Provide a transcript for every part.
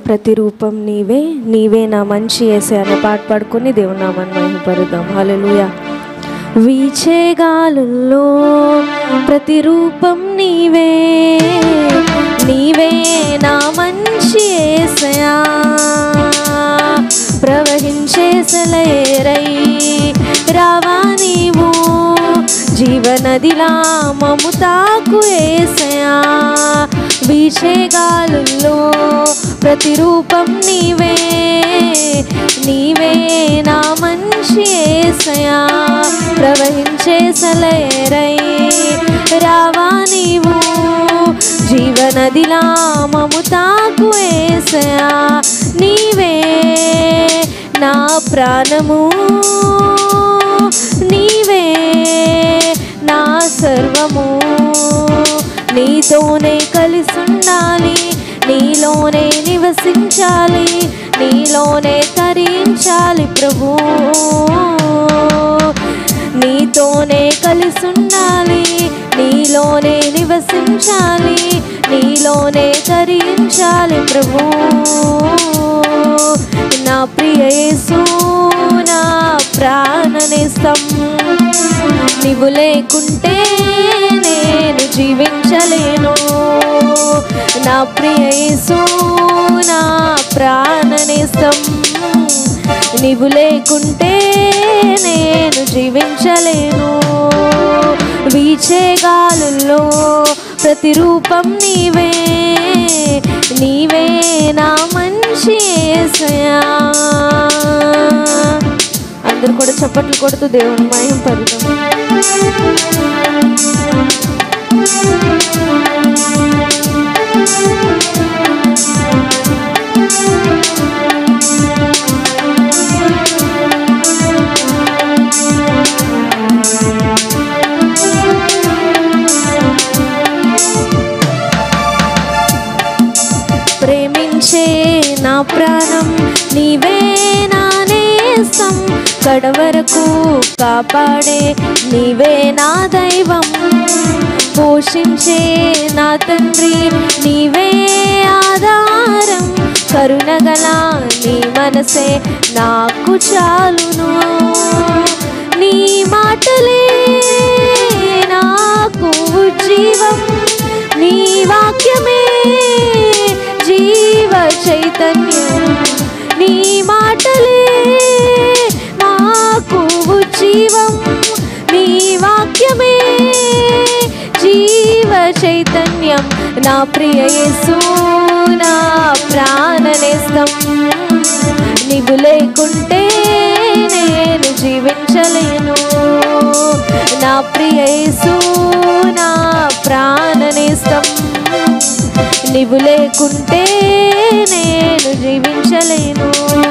ప్రతిరూపం నీవే నీవే నా మంచి ఏసే అనే పాట పాడుకొని దేవుని నామాన్ని మహిమపరుద్దాం హల్లెలూయా వీచే గాలుల్లో ప్రతిరూపం నీవే నీవే నా మంచి ఏసయా ప్రవహించే సెలయేరై రావా నీవు జీవనదిలా మముతాకు ఏసయా వీచే గాలుల్లో ప్రతిరూపం నీవే నీవే నా మంచి ఏసయా ప్రవహించే సలయరై రావా నీవు జీవనదిలా మముతాకు ఏసయా నీవే నా ప్రాణము నీవే నా సర్వము నీతోనే కలిసి ఉండాలి నీలోనే నివసించాలి నీలోనే తరించాలి ప్రభు నీతోనే కలిసి ఉండాలి నీలోనే నివసించాలి నీలోనే తరించాలి ప్రభు నా ప్రియ యేసు నా ప్రాణనేస్తం నీవు లేకుంటే నేను జీవించలేను నా ప్రియ యేసు నా ప్రాణనేస్తం నీవు లేకుంటే నేను జీవించలేను వీచే గాలుల్లో ప్రతిరూపం నీవే నీవే నా మంచి యేసయ్యా అందరు కూడా చప్పట్లు కొడుతూ దేవుని మయం పరుదాం ప్రేమించే నా ప్రాణం నీవే నా నేస్తం కడవరకు కాపాడే నీవే నా దైవం పోషించే నా తండ్రి నీవే ఆధారం కరుణగల నీ మనసే నాకు చాలును నీ మాటలే నాకు జీవం నీ వాక్యమే జీవ చైతన్యం నీ మాటలే మాకు జీవం నీ వాక్యమే జీవ చైతన్యం నా ప్రియ యేసు నా ప్రాణనేస్తం నీవు లేకుంటే నేను జీవించలేను నా ప్రియ యేసు నా ప్రాణనేస్తం నీవు లేకుంటే నేను జీవించలేను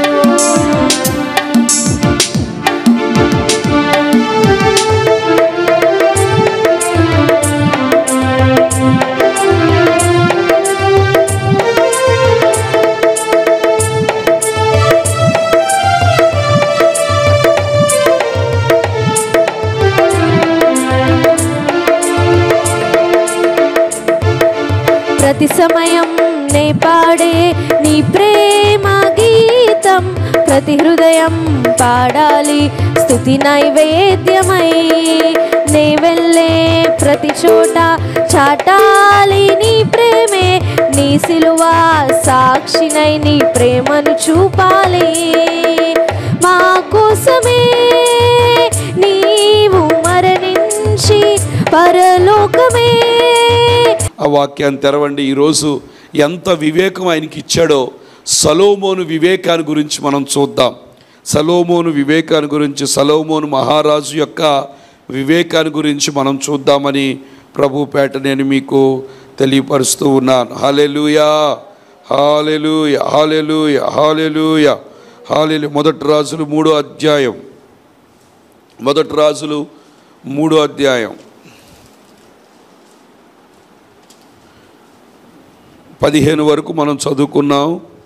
ప్రతి సమయం నే పాడే నీ ప్రేమ గీతం ప్రతి హృదయం పాడాలి స్థుతి నైవేద్యమై నే వెళ్ళే ప్రతి చోట చాటాలి నీ ప్రేమే నీ సిలువ సాక్షినై నీ ప్రేమను చూపాలి మా కోసమే నీవు మరణించి పరలోకమే ఆ వాక్యాన్ని తెరవండి ఈరోజు ఎంత వివేకం ఆయనకి ఇచ్చాడో సలోమోను వివేకాన్ని గురించి మనం చూద్దాం సలోమోను వివేకాన్ని గురించి సలోమోను మహారాజు యొక్క వివేకాన్ని గురించి మనం చూద్దామని ప్రభుపేట నేను మీకు తెలియపరుస్తూ ఉన్నాను హాలెలుయా హాలెలుయ హాలెలుయ హాలెలుయ హాలెలు మొదటి రాజులు మూడో అధ్యాయం మొదటి రాజులు మూడో అధ్యాయం పదిహేను వరకు మనం చదువుకున్నాం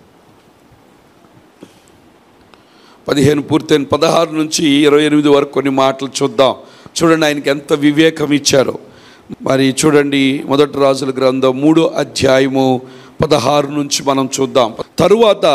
పదిహేను పూర్తయిన పదహారు నుంచి ఇరవై ఎనిమిది వరకు కొన్ని మాటలు చూద్దాం చూడండి ఆయనకి ఎంత వివేకం ఇచ్చారో మరి చూడండి మొదటి రాజుల గ్రంథం మూడో అధ్యాయము పదహారు నుంచి మనం చూద్దాం తరువాత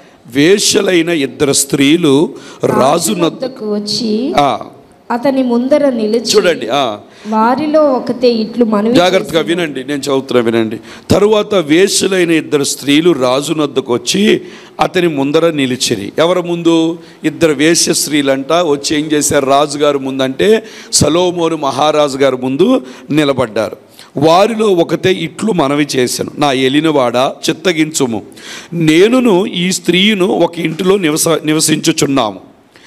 వేషలైన ఇద్దరు స్త్రీలు రాజు నద్ద వద్దకు వచ్చి ఆ, అతని ముందర నిలిచి చూడండి ఆ, వారిలో ఒకతే ఇట్లు మనవి జాగ్రత్తగా వినండి నేను చదువుతున్నా వినండి తరువాత వేషలైన ఇద్దరు స్త్రీలు రాజు నద్దకు వచ్చి అతని ముందర నిలిచిరి ఎవరి ముందు ఇద్దరు వేశ్య స్త్రీలంట వచ్చి ఏం చేశారు రాజుగారు ముందంటే సలోమోను మహారాజు గారు ముందు నిలబడ్డారు వారిలో ఒకతే ఇట్లు మనవి చేశాను నా ఎలినవాడ చిత్తగించుము నేనును ఈ స్త్రీను ఒక ఇంటిలో నివస నివసించుచున్నాము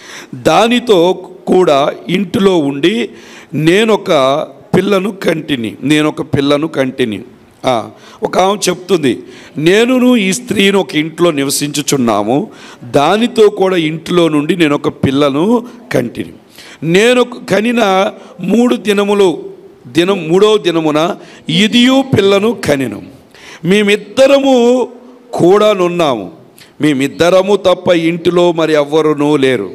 దానితో కూడా ఇంటిలో ఉండి నేనొక పిల్లను కంటిని నేనొక పిల్లను కంటిని ఆ, ఒక ఆమె చెప్తుంది నేనును ఈ స్త్రీని ఒక ఇంట్లో నివసించుచున్నాము దానితో కూడా ఇంట్లో నుండి నేను ఒక పిల్లను కంటిని నేను కనిన మూడు దినములు దినం మూడో దినమున ఇదియు పిల్లను కనిను మేమిద్దరము కూడానున్నాము మేమిద్దరము తప్ప ఇంటిలో మరి ఎవ్వరునూ లేరు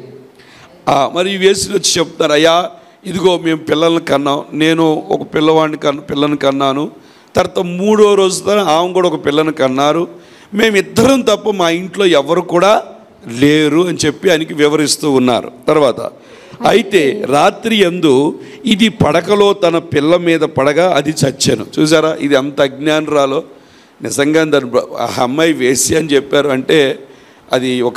ఆ, మరి ఈ వేసులు వచ్చి చెప్తారు అయ్యా ఇదిగో మేము పిల్లల్ని కన్నాం నేను ఒక పిల్లవాడిని కన్నా పిల్లని కన్నాను తర్వాత మూడో రోజు తర్వాత ఆమె కూడా ఒక పిల్లని కన్నారు మేమిద్దరం తప్ప మా ఇంట్లో ఎవరు కూడా లేరు అని చెప్పి ఆయనకి వివరిస్తూ ఉన్నారు తర్వాత అయితే రాత్రి ఎందు ఇది పడకలో తన పిల్ల మీద పడగా అది చచ్చాను చూసారా ఇది అంత అజ్ఞానరాలో నిజంగా దాని బ- ఆ అమ్మాయి వేసి అని చెప్పారు అంటే అది ఒక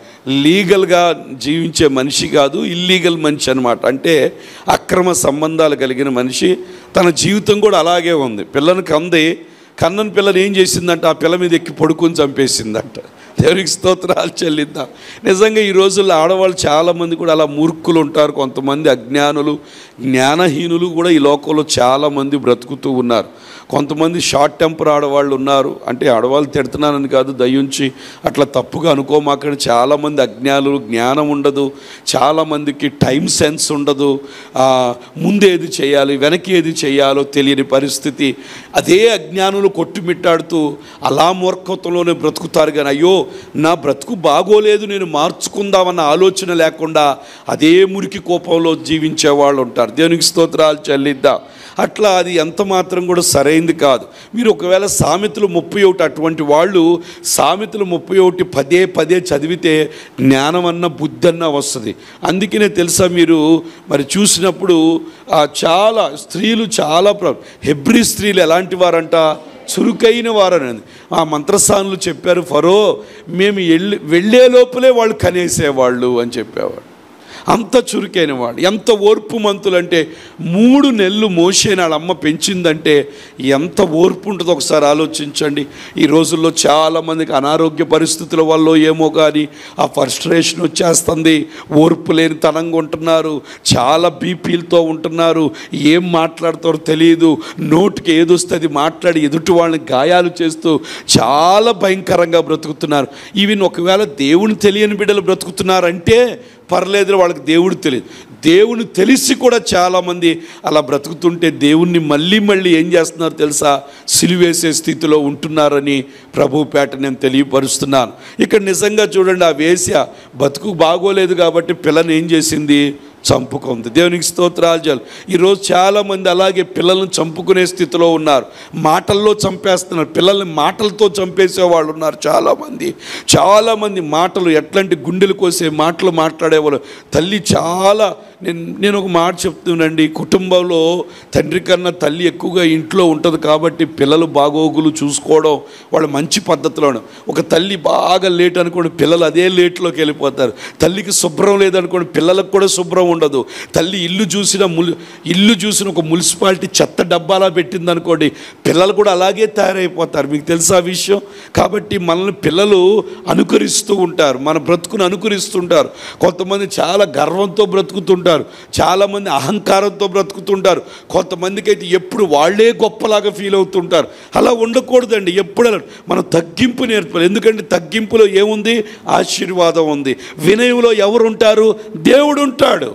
లీగల్గా జీవించే మనిషి కాదు ఇల్లీగల్ మనిషి అనమాట అంటే అక్రమ సంబంధాలు కలిగిన మనిషి తన జీవితం కూడా అలాగే ఉంది పిల్లని కంది కన్నన్ పిల్లని ఏం చేసిందంట ఆ పిల్ల మీద ఎక్కి పడుకొని చంపేసిందంట దేవునికి స్తోత్రాలు చెల్లిద్దాం నిజంగా ఈ రోజుల్లో ఆడవాళ్ళు చాలామంది కూడా అలా మూర్ఖులు ఉంటారు కొంతమంది అజ్ఞానులు జ్ఞానహీనులు కూడా ఈ లోకంలో చాలామంది బ్రతుకుతూ ఉన్నారు కొంతమంది షార్ట్ టెంపర్ ఆడవాళ్ళు ఉన్నారు అంటే ఆడవాళ్ళు తిడుతున్నానని కాదు దయ్యుంచి అట్లా తప్పుగా అనుకోమాకని చాలామంది అజ్ఞానులు జ్ఞానం ఉండదు చాలామందికి టైం సెన్స్ ఉండదు ఆ, ముందు ఏది చేయాలి వెనక్కి ఏది చేయాలో తెలియని పరిస్థితి అదే అజ్ఞానులు కొట్టుమిట్టాడుతూ అలా మూర్ఖత్వంలోనే బ్రతుకుతారు కానీ అయ్యో నా బ్రతుకు బాగోలేదు నేను మార్చుకుందామన్న ఆలోచన లేకుండా అదే మురికి కోపంలో జీవించే వాళ్ళు ఉంటారు దేవునికి స్తోత్రాలు చెల్లిద్దాం అట్లా అది ఎంత మాత్రం కూడా సరైంది కాదు మీరు ఒకవేళ సామెతలు ముప్పై ఒకటి అటువంటి వాళ్ళు సామెతలు ముప్పై ఒకటి పదే పదే చదివితే జ్ఞానం అన్న బుద్ధి అన్న వస్తుంది అందుకనే తెలుసా మీరు మరి చూసినప్పుడు ఆ, చాలా స్త్రీలు చాలా ప్ర హెబ్రి స్త్రీలు ఎలాంటి వారంట చురుకైన వారని ఆ మంత్రస్థానులు చెప్పారు ఫరో మేము వెళ్ళి వెళ్ళే లోపలే వాళ్ళు కనేసేవాళ్ళు అని చెప్పేవాడు అంత చురుకైన వాడు ఎంత ఓర్పు మంతులు అంటే మూడు నెలలు మోసే వాళ్ళ అమ్మ పెంచిందంటే ఎంత ఓర్పు ఉంటుందో ఒకసారి ఆలోచించండి ఈ రోజుల్లో చాలామందికి అనారోగ్య పరిస్థితుల వల్ల ఏమో కానీ ఆ ఫస్ట్రేషన్ వచ్చేస్తుంది ఓర్పు లేని తనంగా ఉంటున్నారు చాలా బీపీలతో ఉంటున్నారు ఏం మాట్లాడతారో తెలియదు నోటికి ఏదొస్తుంది మాట్లాడి ఎదుటి వాళ్ళని గాయాలు చేస్తూ చాలా భయంకరంగా బ్రతుకుతున్నారు ఈవెన్ ఒకవేళ దేవుని తెలియని బిడ్డలు బ్రతుకుతున్నారంటే పర్లేదు వాళ్ళకి దేవుడు తెలియదు దేవుని తెలిసి కూడా చాలామంది అలా బ్రతుకుతుంటే దేవుణ్ణి మళ్ళీ మళ్ళీ ఏం చేస్తున్నారు తెలుసా సిలివేసే స్థితిలో ఉంటున్నారని ప్రభు పేట నేను తెలియపరుస్తున్నాను ఇక్కడ నిజంగా చూడండి ఆ వేశ్య బతుకు బాగోలేదు కాబట్టి పిల్లని ఏం చేసింది చంపుకుంది దేవునికి స్తోత్రాలు చాలు ఈరోజు చాలామంది అలాగే పిల్లల్ని చంపుకునే స్థితిలో ఉన్నారు మాటల్లో చంపేస్తున్నారు పిల్లల్ని మాటలతో చంపేసే వాళ్ళు ఉన్నారు చాలామంది చాలామంది మాటలు ఎట్లాంటి గుండెలు కోసే మాటలు మాట్లాడేవాళ్ళు తల్లి చాలా నేను నేను ఒక మాట చెప్తున్నానండి కుటుంబంలో తండ్రి కన్నా తల్లి ఎక్కువగా ఇంట్లో ఉంటుంది కాబట్టి పిల్లలు బాగోగులు చూసుకోవడం వాళ్ళ మంచి పద్ధతిలో ఒక తల్లి బాగా లేట్ అనుకోండి పిల్లలు అదే లేట్లోకి వెళ్ళిపోతారు తల్లికి శుభ్రం లేదనుకోండి పిల్లలకు కూడా శుభ్రం ఉండదు తల్లి ఇల్లు చూసిన ముల్ ఇల్లు చూసిన ఒక మున్సిపాలిటీ చెత్త డబ్బాలా పెట్టింది అనుకోండి పిల్లలు కూడా అలాగే తయారైపోతారు మీకు తెలుసా ఆ విషయం కాబట్టి మనల్ని పిల్లలు అనుకరిస్తూ ఉంటారు మన బ్రతుకును అనుకరిస్తుంటారు కొంతమంది చాలా గర్వంతో బ్రతుకుతుంటారు చాలామంది అహంకారంతో బ్రతుకుతుంటారు కొంతమందికి అయితే ఎప్పుడు వాళ్ళే గొప్పలాగా ఫీల్ అవుతుంటారు అలా ఉండకూడదండి ఎప్పుడు అలా మనం తగ్గింపు నేర్పాలి ఎందుకంటే తగ్గింపులో ఏముంది ఆశీర్వాదం ఉంది వినయంలో ఎవరు ఉంటారు దేవుడు ఉంటాడు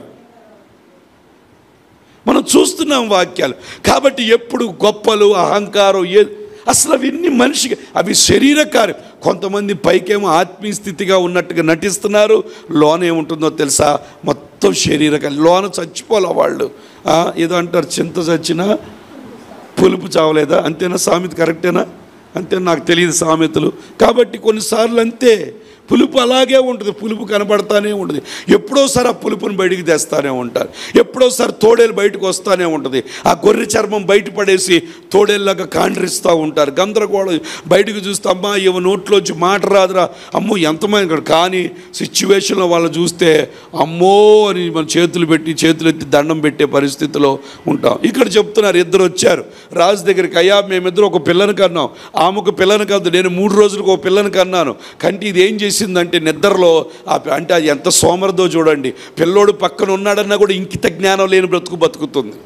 మనం చూస్తున్నాం వాక్యాలు కాబట్టి ఎప్పుడు గొప్పలు అహంకారం ఏ అసలు అవన్నీ మనిషికి అవి శరీర కార్యం కొంతమంది పైకేమో ఆత్మీయ స్థితిగా ఉన్నట్టుగా నటిస్తున్నారు లోన ఏముంటుందో తెలుసా మొత్తం శరీర కార్యం లోన చచ్చిపోలే వాళ్ళు ఆ, ఏదో అంటారు చింత చచ్చినా పులుపు చావలేదా అంతేనా సామెత కరెక్టేనా అంతే నాకు తెలియదు సామెతలు కాబట్టి కొన్నిసార్లు అంతే పులుపు అలాగే ఉంటుంది పులుపు కనబడతానే ఉంటుంది ఎప్పుడోసారి ఆ పులుపుని బయటికి తెస్తానే ఉంటారు ఎప్పుడోసారి తోడేలు బయటకు వస్తానే ఉంటుంది ఆ గొర్రె చర్మం బయట పడేసి తోడేళ్ళలాగా కాండ్రిస్తూ ఉంటారు గందరగోళం బయటకు చూస్తే అమ్మా ఇవ నోట్లోంచి మాట రాదురా అమ్మో ఎంతమంది ఇక్కడ కానీ సిచ్యువేషన్లో వాళ్ళు చూస్తే అమ్మో అని మన చేతులు పెట్టి చేతులు ఎత్తి దండం పెట్టే పరిస్థితిలో ఉంటాం ఇక్కడ చెప్తున్నారు ఇద్దరు వచ్చారు రాజు దగ్గరికి అయ్యా మేమిద్దరు ఒక పిల్లని కన్నాం ఆమెకు పిల్లని కాదు నేను మూడు రోజులకు ఒక పిల్లని కన్నాను కంటి ఇది ఏం చేసిందంటే నిద్రలో ఆ పి- అంటే అది ఎంత సోమరదో చూడండి పిల్లోడు పక్కన ఉన్నాడన్నా కూడా ఇంకిత జ్ఞానం లేని బ్రతుకు బతుకుతుంది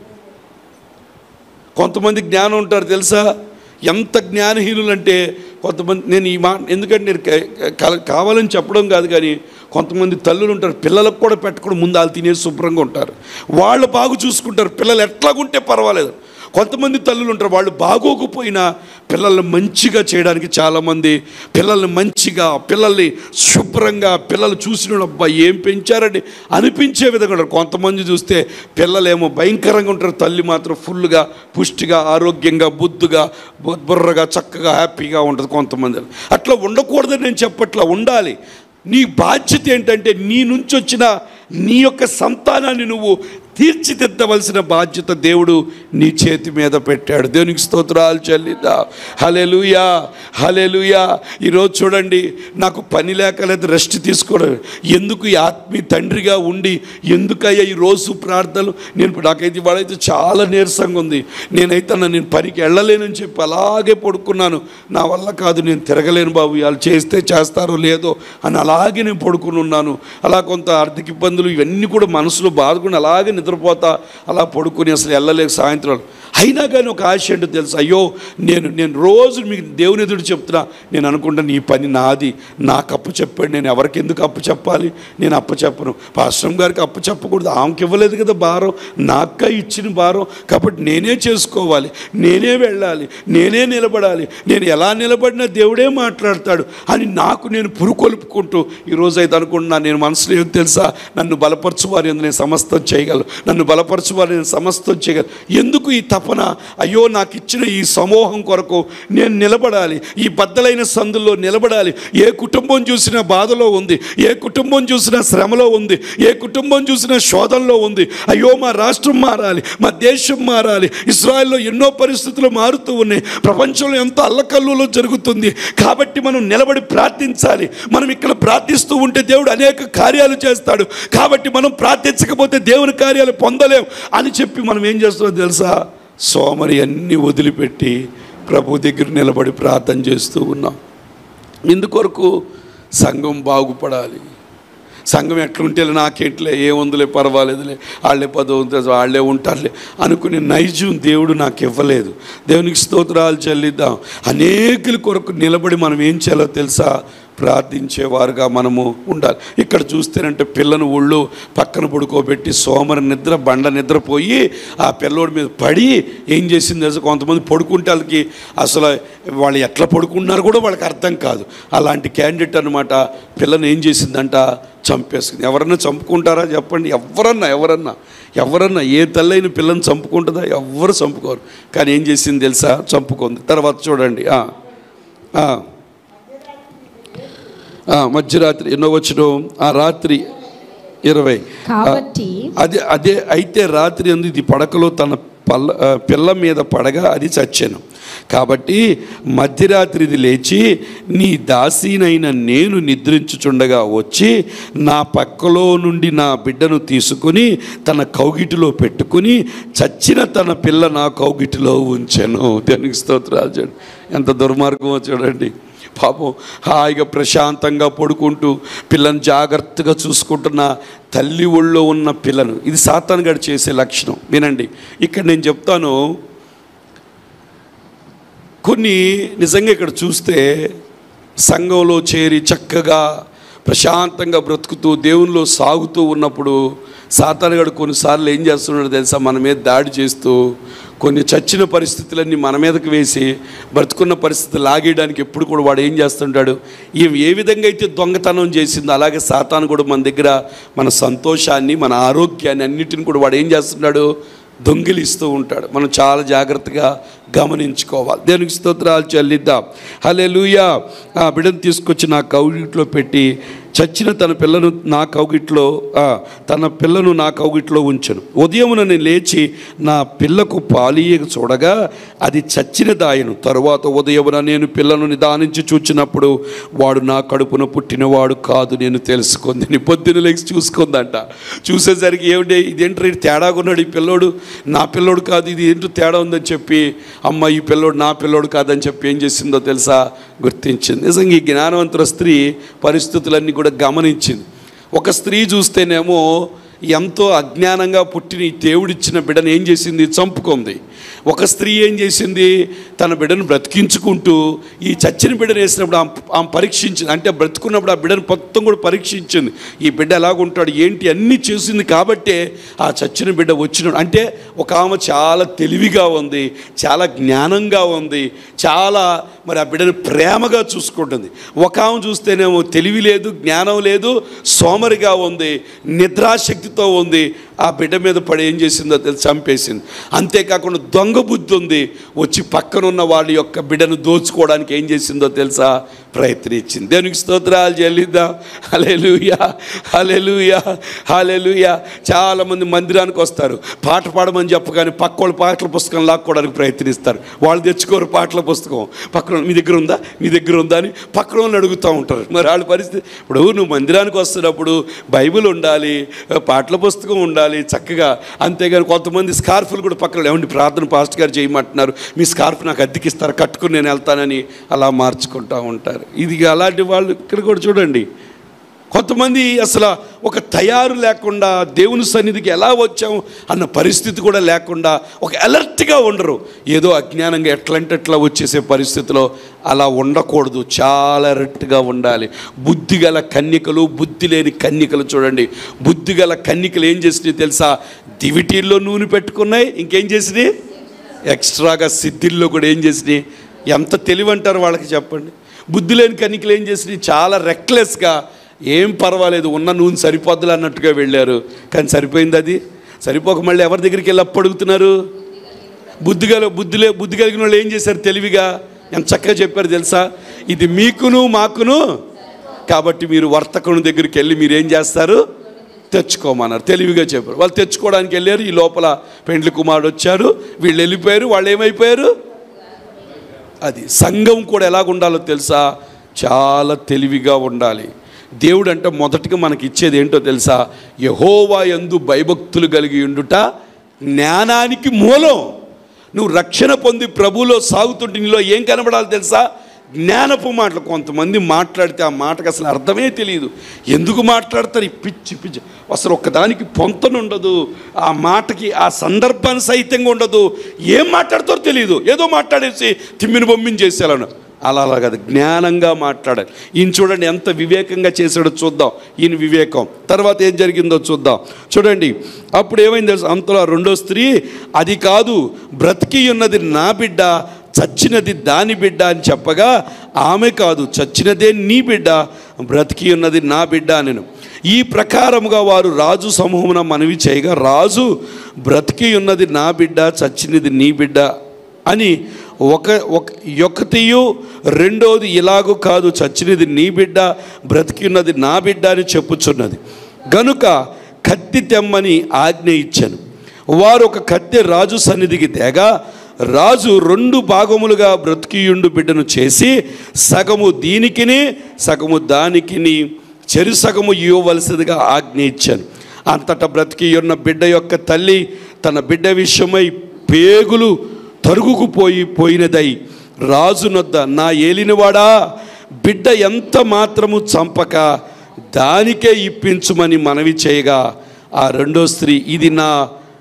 కొంతమంది జ్ఞానం ఉంటారు తెలుసా ఎంత జ్ఞానహీనులు అంటే కొంతమంది నేను ఈ మా ఎందుకంటే నేను క- క- కావాలని చెప్పడం కాదు కానీ కొంతమంది తల్లులు ఉంటారు పిల్లలకు కూడా పెట్టకుండా ముందు వాళ్ళు తినేసి శుభ్రంగా ఉంటారు వాళ్ళు బాగు చూసుకుంటారు పిల్లలు ఎట్లాగుంటే పర్వాలేదు కొంతమంది తల్లులు ఉంటారు వాళ్ళు బాగోకపోయినా పిల్లల్ని మంచిగా చేయడానికి చాలామంది పిల్లల్ని మంచిగా పిల్లల్ని శుభ్రంగా పిల్లలు చూసిన అబ్బాయి ఏం పెంచారండి అనిపించే విధంగా ఉంటారు కొంతమంది చూస్తే పిల్లలేమో భయంకరంగా ఉంటారు తల్లి మాత్రం ఫుల్గా పుష్టిగా ఆరోగ్యంగా బుద్ధిగా బు- బుర్రగా చక్కగా హ్యాపీగా ఉంటుంది కొంతమంది అట్లా ఉండకూడదని నేను చెప్పట్లా ఉండాలి నీ బాధ్యత ఏంటంటే నీ నుంచి వచ్చిన నీ యొక్క సంతానాన్ని నువ్వు తీర్చిదిద్దవలసిన బాధ్యత దేవుడు నీ చేతి మీద పెట్టాడు దేవునికి స్తోత్రాలు చెల్లిద్దా హలెలుయా హలెలుయా ఈరోజు చూడండి నాకు పని లేక లేదా రెస్ట్ తీసుకోవడం ఎందుకు ఈ ఆత్మీయ తండ్రిగా ఉండి ఎందుకయ్యా ఈ రోజు ప్రార్థనలు నేను నాకైతే ఇవాళైతే చాలా నీరసంగా ఉంది నేనైతే నా నేను పనికి వెళ్ళలేనని చెప్పి అలాగే పడుకున్నాను నా వల్ల కాదు నేను తిరగలేను బాబు వాళ్ళు చేస్తే చేస్తారో లేదో అని అలాగే నేను పడుకుని ఉన్నాను అలా కొంత ఆర్థిక ఇబ్బందులు ఇవన్నీ కూడా మనసులో బాధకుని అలాగే నిద్రపోతా అలా పడుకుని అసలు వెళ్ళలేక సాయంత్రం అయినా కానీ ఒక ఆశ ఏంటో తెలుసు అయ్యో నేను నేను రోజు మీకు దేవుని ఎదురు చెప్తున్నా నేను అనుకుంటాను ఈ పని నాది నాకు అప్పు చెప్పాడు నేను ఎవరికి ఎందుకు అప్పు చెప్పాలి నేను అప్పు చెప్పను పాశ్రం గారికి అప్పు చెప్పకూడదు ఆమెకి ఇవ్వలేదు కదా భారం నాక్క ఇచ్చిన భారం కాబట్టి నేనే చేసుకోవాలి నేనే వెళ్ళాలి నేనే నిలబడాలి నేను ఎలా నిలబడినా దేవుడే మాట్లాడతాడు అని నాకు నేను పురుకొల్పుకుంటూ ఈరోజు అయితే అనుకుంటున్నా నేను మనసులో ఏం తెలుసా నన్ను బలపరచువారు ఎందు నేను సమస్తం చేయగలను నన్ను బలపరచువారు నేను సమస్తం చేయగలను ఎందుకు ఈ తపన అయ్యో నాకు ఇచ్చిన ఈ సమూహం కొరకు నేను నిలబడాలి ఈ బద్దలైన సందుల్లో నిలబడాలి ఏ కుటుంబం చూసినా బాధలో ఉంది ఏ కుటుంబం చూసినా శ్రమలో ఉంది ఏ కుటుంబం చూసినా శోధనలో ఉంది అయ్యో మా రాష్ట్రం మారాలి మా దేశం మారాలి ఇస్రాయల్లో ఎన్నో పరిస్థితులు మారుతూ ఉన్నాయి ప్రపంచంలో ఎంతో అల్లకల్లులో జరుగుతుంది కాబట్టి మనం నిలబడి ప్రార్థించాలి మనం ఇక్కడ ప్రార్థిస్తూ ఉంటే దేవుడు అనేక కార్యాలు చేస్తాడు కాబట్టి మనం ప్రార్థించకపోతే దేవుని కార్యాలు పొందలేం అని చెప్పి మనం ఏం చేస్తున్నాం తెలుసా సోమరి అన్నీ వదిలిపెట్టి ప్రభు దగ్గర నిలబడి ప్రార్థన చేస్తూ ఉన్నాం ఇందుకొరకు సంఘం బాగుపడాలి సంఘం ఎట్లుంటే నాకేంట్లే ఏముందిలే పర్వాలేదులే వాళ్ళే పదవి వాళ్ళే ఉంటారులే అనుకునే నైజం దేవుడు నాకు ఇవ్వలేదు దేవునికి స్తోత్రాలు చెల్లిద్దాం అనేకుల కొరకు నిలబడి మనం ఏం చేయాలో తెలుసా ప్రార్థించేవారుగా మనము ఉండాలి ఇక్కడ చూస్తేనంటే పిల్లను ఒళ్ళు పక్కన పడుకోబెట్టి సోమరి నిద్ర బండ నిద్రపోయి ఆ పిల్లోడి మీద పడి ఏం చేసింది తెలుసా కొంతమంది పడుకుంటే వాళ్ళకి అసలు వాళ్ళు ఎట్లా పడుకుంటున్నారు కూడా వాళ్ళకి అర్థం కాదు అలాంటి క్యాండిడేట్ అనమాట పిల్లని ఏం చేసిందంట చంపేసుకుంది ఎవరన్నా చంపుకుంటారా చెప్పండి ఎవరన్నా ఎవరన్నా ఎవరన్నా ఏ తల్లైన పిల్లని చంపుకుంటుందా ఎవరు చంపుకోరు కానీ ఏం చేసింది తెలుసా చంపుకుంది తర్వాత చూడండి ఆ, ఆ. ఆ, మధ్యరాత్రి ఎన్నో వచ్చిన ఆ రాత్రి ఇరవై కాబట్టి అదే అదే అయితే రాత్రి అందు ఇది పడకలో తన పల్ల ఆ, పిల్ల మీద పడగా అది చచ్చాను కాబట్టి మధ్యరాత్రి ఇది లేచి నీ దాసీనైన నేను నిద్రించుచుండగా వచ్చి నా పక్కలో నుండి నా బిడ్డను తీసుకుని తన కౌగిటిలో పెట్టుకుని చచ్చిన తన పిల్ల నా కౌగిటిలో ఉంచాను దానికి స్తోత్రాలు చూడండి ఎంత దుర్మార్గమో చూడండి పాపం హాయిగా ప్రశాంతంగా పడుకుంటూ పిల్లని జాగ్రత్తగా చూసుకుంటున్న తల్లి ఒళ్ళో ఉన్న పిల్లను ఇది సాతాన్ గడి చేసే లక్షణం వినండి ఇక్కడ నేను చెప్తాను కొన్ని నిజంగా ఇక్కడ చూస్తే సంఘంలో చేరి చక్కగా ప్రశాంతంగా బ్రతుకుతూ దేవునిలో సాగుతూ ఉన్నప్పుడు సాతానుగాడు కొన్నిసార్లు ఏం చేస్తున్నాడు తెలుసా మన మీద దాడి చేస్తూ కొన్ని చచ్చిన పరిస్థితులన్నీ మన మీదకి వేసి బ్రతుకున్న పరిస్థితి లాగేయడానికి ఎప్పుడు కూడా వాడు ఏం చేస్తుంటాడు ఈమె ఏ విధంగా అయితే దొంగతనం చేసిందో అలాగే సాతాను కూడా మన దగ్గర మన సంతోషాన్ని మన ఆరోగ్యాన్ని అన్నిటిని కూడా వాడు ఏం చేస్తున్నాడు దొంగిలిస్తూ ఉంటాడు మనం చాలా జాగ్రత్తగా గమనించుకోవాలి దేనికి స్తోత్రాలు చెల్లిద్దాం హలే ఆ బిడ్డను తీసుకొచ్చి నా కౌగిట్లో పెట్టి చచ్చిన తన పిల్లను నా కౌగిట్లో ఆ, తన పిల్లను నా కౌగిట్లో ఉంచను ఉదయమున నేను లేచి నా పిల్లకు పాలియక చూడగా అది చచ్చిన దాయను తరువాత ఉదయమున నేను పిల్లను నిదానించి చూచినప్పుడు వాడు నా కడుపున పుట్టినవాడు కాదు నేను తెలుసుకుంది నీ పొద్దున లేచి చూసుకుందంట చూసేసరికి ఏమిటి ఇదేంటి రేటు తేడాగా ఉన్నాడు ఈ పిల్లోడు నా పిల్లోడు కాదు ఇది ఏంటో తేడా ఉందని చెప్పి అమ్మ ఈ పిల్లోడు నా పిల్లోడు కాదని చెప్పి ఏం చేసిందో తెలుసా గుర్తించింది నిజంగా ఈ జ్ఞానవంతుల స్త్రీ పరిస్థితులన్నీ కూడా గమనించింది ఒక స్త్రీ చూస్తేనేమో ఎంతో అజ్ఞానంగా పుట్టిన ఈ దేవుడిచ్చిన బిడ్డను ఏం చేసింది చంపుకుంది ఒక స్త్రీ ఏం చేసింది తన బిడ్డను బ్రతికించుకుంటూ ఈ చచ్చిన బిడ్డను వేసినప్పుడు ఆమె ఆమె పరీక్షించింది అంటే బ్రతుకున్నప్పుడు ఆ బిడ్డను మొత్తం కూడా పరీక్షించింది ఈ బిడ్డ ఎలాగుంటాడు ఏంటి అన్నీ చేసింది కాబట్టే ఆ చచ్చిన బిడ్డ వచ్చిన అంటే ఒక ఆమె చాలా తెలివిగా ఉంది చాలా జ్ఞానంగా ఉంది చాలా మరి ఆ బిడ్డను ప్రేమగా చూసుకుంటుంది ఒక ఆమె చూస్తేనేమో తెలివి లేదు జ్ఞానం లేదు సోమరిగా ఉంది నిద్రాశక్తితో ఉంది ఆ బిడ్డ మీద పడి ఏం చేసిందో తెలిసి చంపేసింది అంతేకాకుండా దొంగ బుద్ధి ఉంది వచ్చి పక్కనున్న వాళ్ళ యొక్క బిడ్డను దోచుకోవడానికి ఏం చేసిందో తెలుసా ప్రయత్నించింది దేనికి స్తోత్రాలు చెల్లిద్దాం హలెలుయా హలెలుయా హలెలుయా చాలామంది మందిరానికి వస్తారు పాట పాడమని చెప్పగానే పక్క వాళ్ళు పాటల పుస్తకం లాక్కోవడానికి ప్రయత్నిస్తారు వాళ్ళు తెచ్చుకోరు పాటల పుస్తకం పక్కన మీ దగ్గర ఉందా మీ దగ్గర ఉందా అని పక్కన వాళ్ళని అడుగుతూ ఉంటారు మరి వాళ్ళ పరిస్థితి ఇప్పుడు నువ్వు మందిరానికి వస్తున్నప్పుడు బైబిల్ ఉండాలి పాటల పుస్తకం ఉండాలి చక్కగా అంతేగాని కొంతమంది స్కార్ఫ్లు కూడా పక్కన ఏమండి ప్రార్థన పాస్ట్ గారు చేయమంటున్నారు మీ స్కార్ఫ్ నాకు అద్దెకిస్తారు కట్టుకుని నేను వెళ్తానని అలా మార్చుకుంటూ ఉంటారు ఇది అలాంటి వాళ్ళు ఇక్కడ కూడా చూడండి కొంతమంది అసలు ఒక తయారు లేకుండా దేవుని సన్నిధికి ఎలా వచ్చాం అన్న పరిస్థితి కూడా లేకుండా ఒక అలర్ట్గా ఉండరు ఏదో అజ్ఞానంగా ఎట్లంటే ఎట్లా వచ్చేసే పరిస్థితిలో అలా ఉండకూడదు చాలా అలర్ట్గా ఉండాలి బుద్ధి గల కన్యకలు బుద్ధి లేని కన్యకలు చూడండి బుద్ధి గల కన్యకలు ఏం చేసినాయి తెలుసా దివిటీల్లో నూనె పెట్టుకున్నాయి ఇంకేం చేసినాయి ఎక్స్ట్రాగా సిద్ధిల్లో కూడా ఏం చేసినాయి ఎంత తెలివి అంటారు వాళ్ళకి చెప్పండి బుద్ధి లేని కన్నికలు ఏం చేసినాయి చాలా రెక్లెస్గా ఏం పర్వాలేదు ఉన్న నూనె సరిపోద్దులు అన్నట్టుగా వెళ్ళారు కానీ సరిపోయింది అది సరిపోక మళ్ళీ ఎవరి దగ్గరికి వెళ్ళి అప్పు అడుగుతున్నారు బుద్ధి గల బుద్ధిలే బుద్ధి కలిగిన వాళ్ళు ఏం చేశారు తెలివిగా ఎంత చక్కగా చెప్పారు తెలుసా ఇది మీకును మాకును కాబట్టి మీరు వర్తకుని దగ్గరికి వెళ్ళి మీరు ఏం చేస్తారు తెచ్చుకోమన్నారు తెలివిగా చెప్పారు వాళ్ళు తెచ్చుకోవడానికి వెళ్ళారు ఈ లోపల పెండ్లి కుమారుడు వచ్చారు వీళ్ళు వెళ్ళిపోయారు వాళ్ళు ఏమైపోయారు అది సంఘం కూడా ఎలాగ ఉండాలో తెలుసా చాలా తెలివిగా ఉండాలి దేవుడు అంటే మొదటిగా మనకి ఇచ్చేది ఏంటో తెలుసా యహోవా యందు భయభక్తులు కలిగి ఉండుట జ్ఞానానికి మూలం నువ్వు రక్షణ పొంది ప్రభువులో సాగుతుంటే నీలో ఏం కనబడాలి తెలుసా జ్ఞానపు మాటలు కొంతమంది మాట్లాడితే ఆ మాటకు అసలు అర్థమే తెలియదు ఎందుకు మాట్లాడతారు ఈ పిచ్చి పిచ్చి అసలు ఒక్కదానికి పొంతనుండదు ఆ మాటకి ఆ సందర్భాన్ని సహితంగా ఉండదు ఏం మాట్లాడతారో తెలియదు ఏదో మాట్లాడేసి తిమ్మిని బొమ్మించేసేయాలను అలా అలా కాదు జ్ఞానంగా మాట్లాడాలి ఈయన చూడండి ఎంత వివేకంగా చేశాడో చూద్దాం ఈయన వివేకం తర్వాత ఏం జరిగిందో చూద్దాం చూడండి అప్పుడు ఏమైంది తెలుసు అంతలో ఆ రెండో స్త్రీ అది కాదు బ్రతికి ఉన్నది నా బిడ్డ చచ్చినది దాని బిడ్డ అని చెప్పగా ఆమె కాదు చచ్చినదే నీ బిడ్డ బ్రతికి ఉన్నది నా బిడ్డ నేను ఈ ప్రకారముగా వారు రాజు సమూహమున మనవి చేయగా రాజు బ్రతికి ఉన్నది నా బిడ్డ చచ్చినది నీ బిడ్డ అని ఒక ఒక ఒకటియు రెండోది ఇలాగూ కాదు చచ్చినది నీ బిడ్డ బ్రతికి ఉన్నది నా బిడ్డ అని చెప్పుచున్నది గనుక కత్తి తెమ్మని ఆజ్ఞ ఇచ్చాను వారు ఒక కత్తి రాజు సన్నిధికి తేగా రాజు రెండు భాగములుగా బ్రతికియుండు బిడ్డను చేసి సగము దీనికిని సగము దానికిని చెరు సగము ఇవ్వవలసిందిగా ఆజ్ఞ ఇచ్చాను అంతటా బ్రతికి ఉన్న బిడ్డ యొక్క తల్లి తన బిడ్డ విషయమై పేగులు తరుగుకుపోయి పోయినదై రాజునొద్ద నా ఏలినవాడా బిడ్డ ఎంత మాత్రము చంపక దానికే ఇప్పించుమని మనవి చేయగా ఆ రెండో స్త్రీ ఇది నా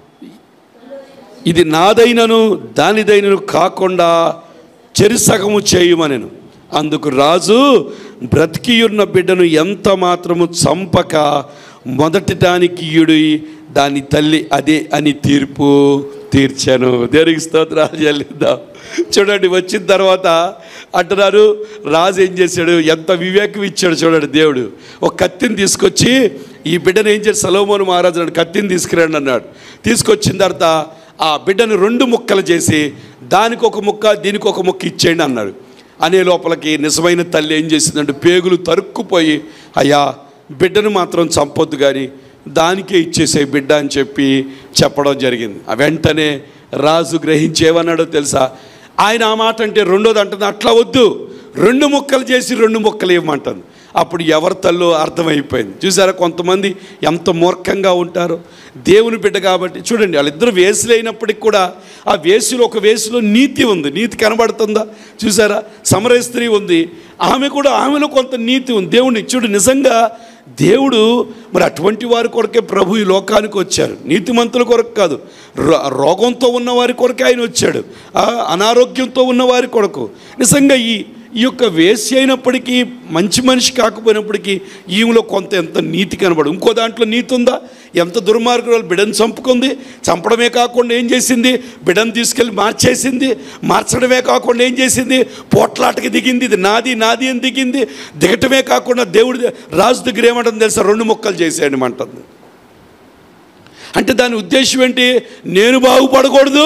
ఇది నాదైనను దానిదైనను కాకుండా చెరిసగము చేయుమనెను అందుకు రాజు బ్రతికియున్న బిడ్డను ఎంత మాత్రము చంపక మొదటి దానికి ఇయుడి దాని తల్లి అదే అని తీర్పు తీర్చాను దేనికి స్తోత్రాలు చెల్లిద్దాం చూడండి వచ్చిన తర్వాత అంటున్నారు రాజు ఏం చేశాడు ఎంత వివేకం ఇచ్చాడు చూడండి దేవుడు ఒక కత్తిని తీసుకొచ్చి ఈ బిడ్డను ఏం చేశాడు సలోమోను మహారాజు అన్నాడు కత్తిని తీసుకురండి అన్నాడు తీసుకొచ్చిన తర్వాత ఆ బిడ్డను రెండు ముక్కలు చేసి దానికి ఒక ముక్క దీనికి ఒక ముక్క ఇచ్చేయండి అన్నాడు అనే లోపలికి నిజమైన తల్లి ఏం చేసిందంటే పేగులు తరుక్కుపోయి అయ్యా బిడ్డను మాత్రం చంపొద్దు కానీ దానికే ఇచ్చేసే బిడ్డ అని చెప్పి చెప్పడం జరిగింది ఆ వెంటనే రాజు గ్రహించేవన్నాడో తెలుసా ఆయన ఆ మాట అంటే రెండోది అంటుంది అట్లా వద్దు రెండు ముక్కలు చేసి రెండు ముక్కలు ఇవ్వమంటుంది అప్పుడు ఎవరి తల్లో అర్థమైపోయింది చూసారా కొంతమంది ఎంత మూర్ఖంగా ఉంటారో దేవుని బిడ్డ కాబట్టి చూడండి వాళ్ళిద్దరు వేసులు అయినప్పటికి కూడా ఆ వేసులో ఒక వేసులో నీతి ఉంది నీతి కనబడుతుందా చూసారా సమరయ స్త్రీ ఉంది ఆమె కూడా ఆమెలో కొంత నీతి ఉంది దేవుని చూడు నిజంగా దేవుడు మరి అటువంటి వారి కొరకే ప్రభు ఈ లోకానికి వచ్చారు నీతిమంతుల కొరకు కాదు రో- రోగంతో ఉన్న వారి కొరకే ఆయన వచ్చాడు ఆ అనారోగ్యంతో ఉన్న వారి కొరకు నిజంగా ఈ ఈ యొక్క వేసి అయినప్పటికీ మంచి మనిషి కాకపోయినప్పటికీ ఈమెలో కొంత ఎంత నీతి కనబడు ఇంకో దాంట్లో నీతి ఉందా ఎంత దుర్మార్గురాలు బిడను చంపుకుంది చంపడమే కాకుండా ఏం చేసింది బిడను తీసుకెళ్ళి మార్చేసింది మార్చడమే కాకుండా ఏం చేసింది పోట్లాటకి దిగింది ఇది నాది నాది అని దిగింది దిగటమే కాకుండా దేవుడి రాజు దగ్గర ఏమంటుంది తెలుసా రెండు మొక్కలు చేసేయండి అంటుంది అంటే దాని ఉద్దేశం ఏంటి నేను బాగుపడకూడదు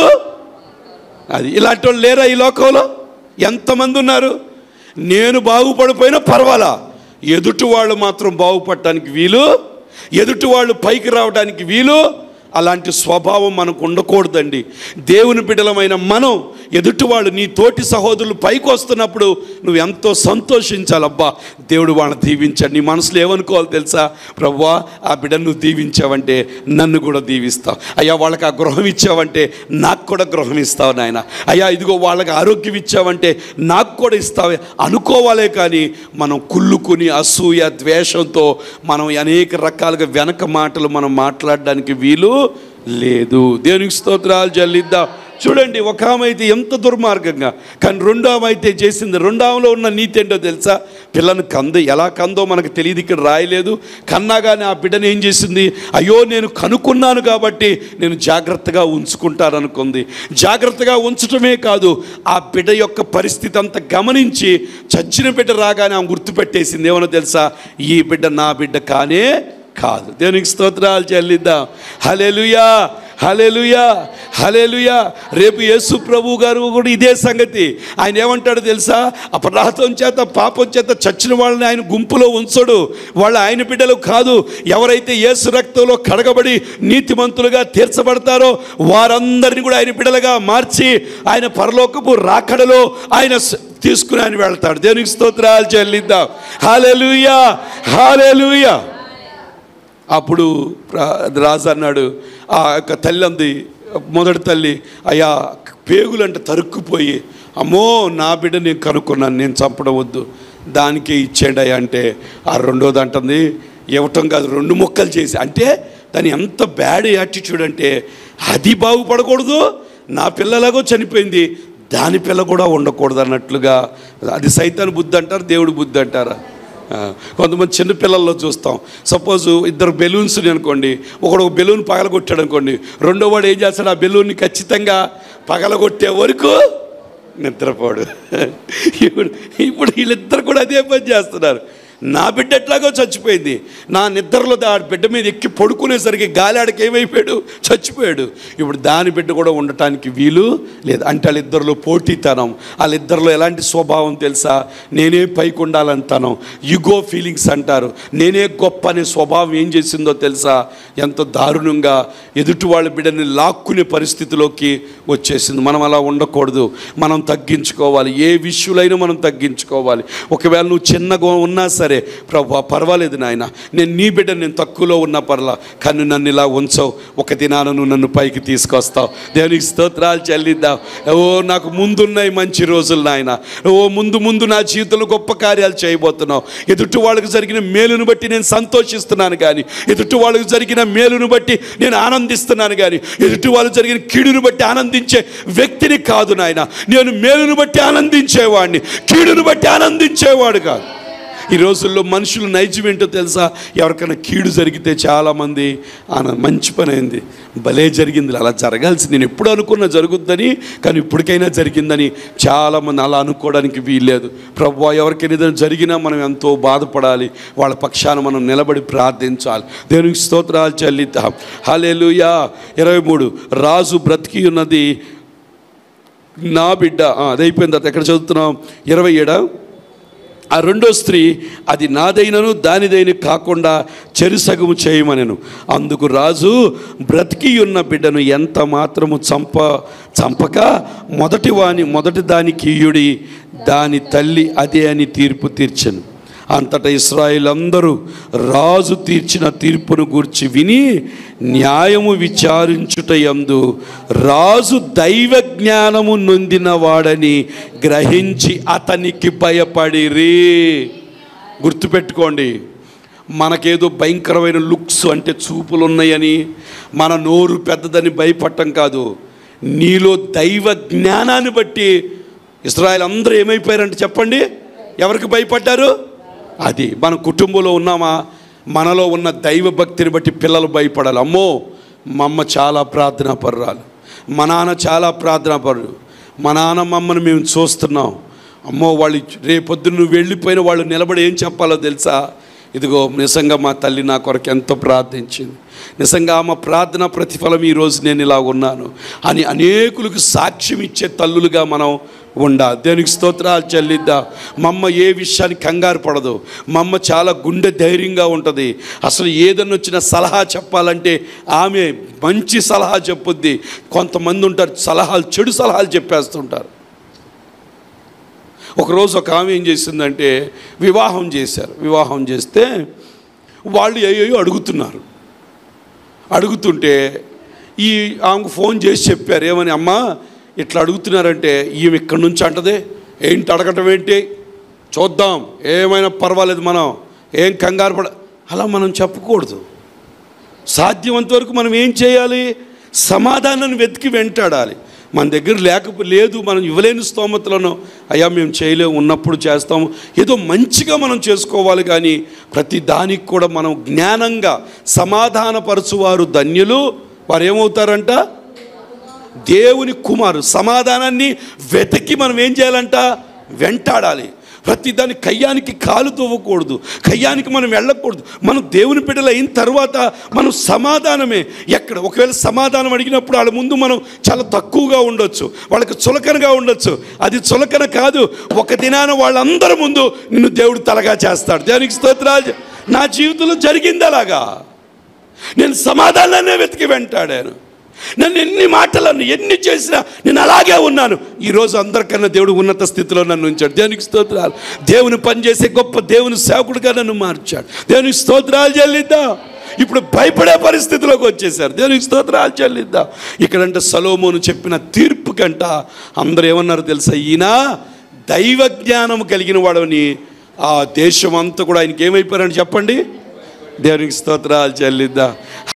అది ఇలాంటి వాళ్ళు లేరా ఈ లోకంలో ఎంతమంది ఉన్నారు నేను బాగుపడిపోయినా పర్వాలా ఎదుటి వాళ్ళు మాత్రం బాగుపడటానికి వీలు ఎదుటి వాళ్ళు పైకి రావడానికి వీలు అలాంటి స్వభావం మనకు ఉండకూడదండి దేవుని బిడ్డలమైన మనం ఎదుటి వాళ్ళు నీ తోటి సహోదరులు పైకి వస్తున్నప్పుడు నువ్వు ఎంతో సంతోషించాలబ్బా దేవుడు వాళ్ళని దీవించాడు నీ మనసులో ఏమనుకోవాలి తెలుసా ప్రవ్వా ఆ బిడ్డను నువ్వు దీవించావంటే నన్ను కూడా దీవిస్తావు అయ్యా వాళ్ళకి ఆ గృహం ఇచ్చావంటే నాకు కూడా గృహం ఇస్తావు నాయన అయ్యా ఇదిగో వాళ్ళకి ఆరోగ్యం ఇచ్చావంటే నాకు కూడా ఇస్తావే అనుకోవాలే కానీ మనం కుళ్ళుకుని అసూయ ద్వేషంతో మనం అనేక రకాలుగా వెనక మాటలు మనం మాట్లాడడానికి వీలు లేదు దేవునికి స్తోత్రాలు జల్లిద్దాం చూడండి ఒక ఆమె అయితే ఎంత దుర్మార్గంగా కానీ రెండో ఆమె అయితే చేసింది రెండో ఆమెలో ఉన్న నీతి ఏంటో తెలుసా పిల్లను కంద ఎలా కందో మనకు తెలియదు ఇక్కడ రాయలేదు కన్నా కానీ ఆ బిడ్డను ఏం చేసింది అయ్యో నేను కనుక్కున్నాను కాబట్టి నేను జాగ్రత్తగా ఉంచుకుంటాను అనుకుంది జాగ్రత్తగా ఉంచటమే కాదు ఆ బిడ్డ యొక్క పరిస్థితి అంతా గమనించి చచ్చిన బిడ్డ రాగానే ఆమె గుర్తుపెట్టేసింది ఏమన్నా తెలుసా ఈ బిడ్డ నా బిడ్డ కానే కాదు దేవునికి స్తోత్రాలు చెల్లిద్దాం హలెలుయా హలెలుయా హలెలుయా రేపు యేసు ప్రభు గారు కూడా ఇదే సంగతి ఆయన ఏమంటాడు తెలుసా అపరాధం చేత పాపం చేత చచ్చిన వాళ్ళని ఆయన గుంపులో ఉంచడు వాళ్ళు ఆయన బిడ్డలు కాదు ఎవరైతే యేసు రక్తంలో కడగబడి నీతిమంతులుగా తీర్చబడతారో వారందరిని కూడా ఆయన బిడ్డలుగా మార్చి ఆయన పరలోకపు రాకడలో ఆయన స- తీసుకుని ఆయన వెళ్తాడు దేవునికి స్తోత్రాలు చెల్లిద్దాం హాలెలుయా హాలెలుయా అప్పుడు రా- రాజు అన్నాడు ఆ యొక్క తల్లి అంది మొదటి తల్లి అయ్యా పేగులంటే తరుక్కుపోయి అమ్మో నా బిడ్డ నేను కనుక్కున్నాను నేను చంపడం వద్దు దానికే ఇచ్చేయండి అయ్యా అంటే ఆ రెండోది అంటుంది ఇవ్వటం కాదు రెండు ముక్కలు చేసి అంటే దాని ఎంత బ్యాడ్ యాటిట్యూడ్ అంటే అది బాగుపడకూడదు నా పిల్లలాగో చనిపోయింది దాని పిల్ల కూడా ఉండకూడదు అన్నట్లుగా అది సైతాన్ బుద్ధి అంటారు దేవుడు బుద్ధి అంటారా ఆ, కొంతమంది చిన్న పిల్లల్లో చూస్తాం సపోజ్ ఇద్దరు బెలూన్స్ అనుకోండి ఒకడు ఒక బెలూన్ పగలగొట్టాడు అనుకోండి రెండో వాడు ఏం చేస్తాడు ఆ బెలూన్ని ఖచ్చితంగా పగలగొట్టే వరకు నిద్రపోడు ఇప్పుడు ఇప్పుడు వీళ్ళిద్దరు కూడా అదే పని చేస్తున్నారు నా బిడ్డ ఎట్లాగో చచ్చిపోయింది నా నిద్రలో ఆ బిడ్డ మీద ఎక్కి పడుకునేసరికి గాలాడికి ఏమైపోయాడు చచ్చిపోయాడు ఇప్పుడు దాని బిడ్డ కూడా ఉండటానికి వీలు లేదు అంటే వాళ్ళిద్దరిలో పోటీతనం వాళ్ళిద్దరిలో ఎలాంటి స్వభావం తెలుసా నేనే పైకి ఉండాలంటాను యుగో ఫీలింగ్స్ అంటారు నేనే గొప్ప అనే స్వభావం ఏం చేసిందో తెలుసా ఎంత దారుణంగా ఎదుటి వాళ్ళ బిడ్డని లాక్కునే పరిస్థితిలోకి వచ్చేసింది మనం అలా ఉండకూడదు మనం తగ్గించుకోవాలి ఏ విషయులైనా మనం తగ్గించుకోవాలి ఒకవేళ నువ్వు చిన్నగా ఉన్నా సరే ప్రభు పర్వాలేదు నాయన నేను నీ బిడ్డ నేను తక్కువలో ఉన్నా పర్లా కానీ నన్ను ఇలా ఉంచవు ఒక దినాన నువ్వు నన్ను పైకి తీసుకొస్తావు దేవునికి స్తోత్రాలు చెల్లిద్దాం ఓ నాకు ముందున్నాయి మంచి రోజులు నాయన ఓ ముందు ముందు నా జీవితంలో గొప్ప కార్యాలు చేయబోతున్నావు ఎదుటి వాళ్ళకి జరిగిన మేలును బట్టి నేను సంతోషిస్తున్నాను కానీ ఎదుటి వాళ్ళకి జరిగిన మేలును బట్టి నేను ఆనందిస్తున్నాను కానీ ఎదుటి వాళ్ళు జరిగిన కీడును బట్టి ఆనందించే వ్యక్తిని కాదు నాయన నేను మేలును బట్టి ఆనందించేవాడిని కీడును బట్టి ఆనందించేవాడు కాదు ఈ రోజుల్లో మనుషులు నైజం ఏంటో తెలుసా ఎవరికైనా కీడు జరిగితే చాలామంది ఆన మంచి పని అయింది భలే జరిగింది అలా జరగాల్సింది నేను ఎప్పుడు అనుకున్నా జరుగుద్దని కానీ ఇప్పటికైనా జరిగిందని చాలామంది అలా అనుకోవడానికి వీల్లేదు ప్రభు ఎవరికైనా ఏదైనా జరిగినా మనం ఎంతో బాధపడాలి వాళ్ళ పక్షాన మనం నిలబడి ప్రార్థించాలి దేవునికి స్తోత్రాలు చెల్లిద్దాం హల్లెలూయా ఇరవై మూడు రాజు బ్రతికి ఉన్నది నా బిడ్డ ఆ, అది అయిపోయింది తర్వాత ఎక్కడ చదువుతున్నాం ఇరవై ఏడా ఆ రెండో స్త్రీ అది నాదైనను దానిదైన కాకుండా చెరుసగము చేయమనెను అందుకు రాజు బ్రతికి ఉన్న బిడ్డను ఎంత మాత్రము చంప చంపక మొదటి వాని మొదటి దానికి ఇయుడి దాని తల్లి అదే అని తీర్పు తీర్చెను అంతటా ఇస్రాయిల్ అందరూ రాజు తీర్చిన తీర్పును గూర్చి విని న్యాయము విచారించుట యందు రాజు దైవ జ్ఞానము నొందిన వాడని గ్రహించి అతనికి భయపడిరి గుర్తుపెట్టుకోండి మనకేదో భయంకరమైన లుక్స్ అంటే చూపులు ఉన్నాయని మన నోరు పెద్దదని భయపడటం కాదు నీలో దైవ జ్ఞానాన్ని బట్టి ఇస్రాయల్ అందరూ ఏమైపోయారంటే చెప్పండి ఎవరికి భయపడ్డారు అది మన కుటుంబంలో ఉన్నామా మనలో ఉన్న దైవ భక్తిని బట్టి పిల్లలు భయపడాలి అమ్మో మా అమ్మ చాలా ప్రార్థనా పర్రాలు మా నాన్న చాలా ప్రార్థనా పరుడు మా నాన్న మమ్మల్ని మేము చూస్తున్నాం అమ్మో వాళ్ళు రేపొద్దున నువ్వు వెళ్ళిపోయిన వాళ్ళు నిలబడి ఏం చెప్పాలో తెలుసా ఇదిగో నిజంగా మా తల్లి నా కొరకు ఎంతో ప్రార్థించింది నిజంగా ఆమె ప్రార్థన ప్రతిఫలం ఈరోజు నేను ఇలా ఉన్నాను అని అనేకులకు సాక్ష్యం ఇచ్చే తల్లులుగా మనం ఉండాలి దేనికి స్తోత్రాలు చెల్లిద్దా మా అమ్మ ఏ విషయానికి కంగారు పడదు మా అమ్మ చాలా గుండె ధైర్యంగా ఉంటుంది అసలు ఏదన్నా వచ్చిన సలహా చెప్పాలంటే ఆమె మంచి సలహా చెప్పుద్ది కొంతమంది ఉంటారు సలహాలు చెడు సలహాలు చెప్పేస్తుంటారు ఒకరోజు ఒక ఆమె ఏం చేసిందంటే వివాహం చేశారు వివాహం చేస్తే వాళ్ళు ఏయో అడుగుతున్నారు అడుగుతుంటే ఈ ఆమెకు ఫోన్ చేసి చెప్పారు ఏమని అమ్మా ఇట్లా అడుగుతున్నారంటే ఈమె ఇక్కడి నుంచి అంటదే ఏంటి అడగటం ఏంటి చూద్దాం ఏమైనా పర్వాలేదు మనం ఏం కంగారు పడ అలా మనం చెప్పకూడదు సాధ్యమంత వరకు మనం ఏం చేయాలి సమాధానాన్ని వెతికి వెంటాడాలి మన దగ్గర లేకపో లేదు మనం ఇవ్వలేని స్తోమతలను అయ్యా మేము చేయలేము ఉన్నప్పుడు చేస్తాము ఏదో మంచిగా మనం చేసుకోవాలి కానీ ప్రతి దానికి కూడా మనం జ్ఞానంగా సమాధానపరచువారు ధన్యులు వారు ఏమవుతారంట దేవుని కుమారు సమాధానాన్ని వెతికి మనం ఏం చేయాలంట వెంటాడాలి ప్రతి దాని కయ్యానికి కాలు తవ్వకూడదు కయ్యానికి మనం వెళ్ళకూడదు మనం దేవుని బిడ్డలు అయిన తర్వాత మనం సమాధానమే ఎక్కడ ఒకవేళ సమాధానం అడిగినప్పుడు వాళ్ళ ముందు మనం చాలా తక్కువగా ఉండొచ్చు వాళ్ళకి చులకనగా ఉండొచ్చు అది చులకన కాదు ఒక దినాన వాళ్ళందరి ముందు నిన్ను దేవుడు తలగా చేస్తాడు దేవునికి స్తోత్రాలు నా జీవితంలో జరిగింది అలాగా నేను సమాధానాన్నే వెతికి వెంటాడాను నన్ను ఎన్ని మాటలను ఎన్ని చేసినా నేను అలాగే ఉన్నాను ఈరోజు అందరికన్నా దేవుడు ఉన్నత స్థితిలో నన్ను ఉంచాడు దేవునికి స్తోత్రాలు దేవుని పనిచేసే గొప్ప దేవుని సేవకుడిగా నన్ను మార్చాడు దేవునికి స్తోత్రాలు చెల్లిద్దాం ఇప్పుడు భయపడే పరిస్థితిలోకి వచ్చేసారు దేవునికి స్తోత్రాలు చెల్లిద్దాం ఇక్కడంటే సలోమోను చెప్పిన తీర్పు కంట అందరూ ఏమన్నారు తెలుసా ఈయన దైవ జ్ఞానం కలిగిన వాడని ఆ దేశం అంతా కూడా ఆయనకి ఏమైపోయారని చెప్పండి దేవునికి స్తోత్రాలు చెల్లిద్దాం